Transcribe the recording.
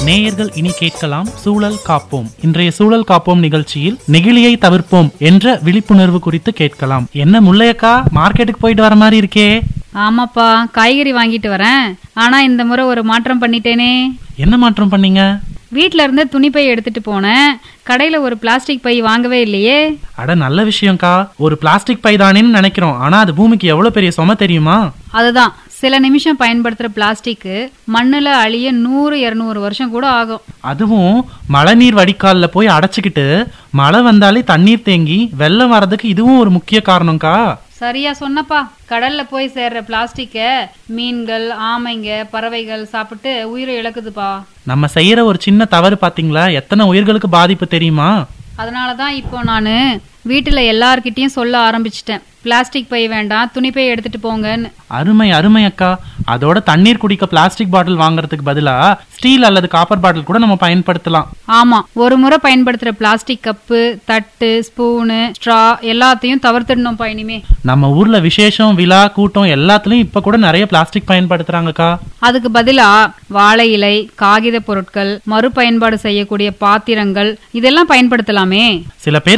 நேயர்கள் இனி கேட்கலாம் சூழல் காப்போம் இன்றைய சூழல் காப்போம் நிகழ்ச்சியில் நெகிழியை தவிர்ப்போம் என்ற விழிப்புணர்வு குறித்து கேட்கலாம் என்ன முல்லையக்கா மார்க்கெட்டுக்கு போயிட்டு வர மாதிரி இருக்கே ஆமாப்பா காய்கறி வாங்கிட்டு வரேன் ஆனா இந்த முறை ஒரு மாற்றம் பண்ணிட்டேனே என்ன மாற்றம் பண்ணீங்க வீட்ல இருந்து துணிப்பை எடுத்துட்டு போனேன் கடையில ஒரு பிளாஸ்டிக் பை வாங்கவே இல்லையே அட நல்ல விஷயம்க்கா ஒரு பிளாஸ்டிக் பைதானேன்னு நினைக்கிறோம் ஆனா அது பூமிக்கு எவ்வளவு பெரிய சும தெரியுமா அதுதான் சில நிமிஷம் பயன்படுத்துற பிளாஸ்டிக் மண்ணுல அழிய நூறு இருநூறு வருஷம் கூட ஆகும் அதுவும் மழைநீர் வடிகால்ல போய் அடைச்சுக்கிட்டு மழை வந்தாலே தண்ணீர் தேங்கி வெள்ளம் வர்றதுக்கு இதுவும் ஒரு முக்கிய காரணம்க்கா சரியா சொன்னப்பா கடல்ல போய் சேர்ற பிளாஸ்டிக்க மீன்கள் ஆமைங்க பறவைகள் சாப்பிட்டு உயிரை இழக்குதுப்பா நம்ம செய்யற ஒரு சின்ன தவறு பாத்தீங்களா எத்தனை உயிர்களுக்கு பாதிப்பு தெரியுமா அதனாலதான் இப்போ நான் வீட்டுல எல்லார்கிட்டயும் சொல்ல ஆரம்பிச்சிட்டேன் பிளாஸ்டிக் பை வேண்டாம் துணிப்பை எடுத்துட்டு போங்கன்னு அருமை அருமை அக்கா அதோட தண்ணீர் குடிக்க பிளாஸ்டிக் பாட்டில் வாங்குறதுக்கு பதிலா ஸ்டீல் அல்லது காப்பர் பாட்டில் கூட நம்ம பயன்படுத்தலாம் ஆமா ஒரு முறை பயன்படுத்துற பிளாஸ்டிக் கப்பு தட்டு ஸ்பூனு ஸ்ட்ரா எல்லாத்தையும் தவிர்த்துடணும்ப்பா இனிமே நம்ம ஊர்ல விசேஷம் விழா கூட்டம் எல்லாத்துலயும் இப்ப கூட நிறைய பிளாஸ்டிக் பயன்படுத்துறாங்கக்கா அதுக்கு பதிலா வாழை இலை காகித பொருட்கள் மறுபயன்பாடு செய்யக்கூடிய பாத்திரங்கள் இதெல்லாம் பயன்படுத்தலாமே சில பேர்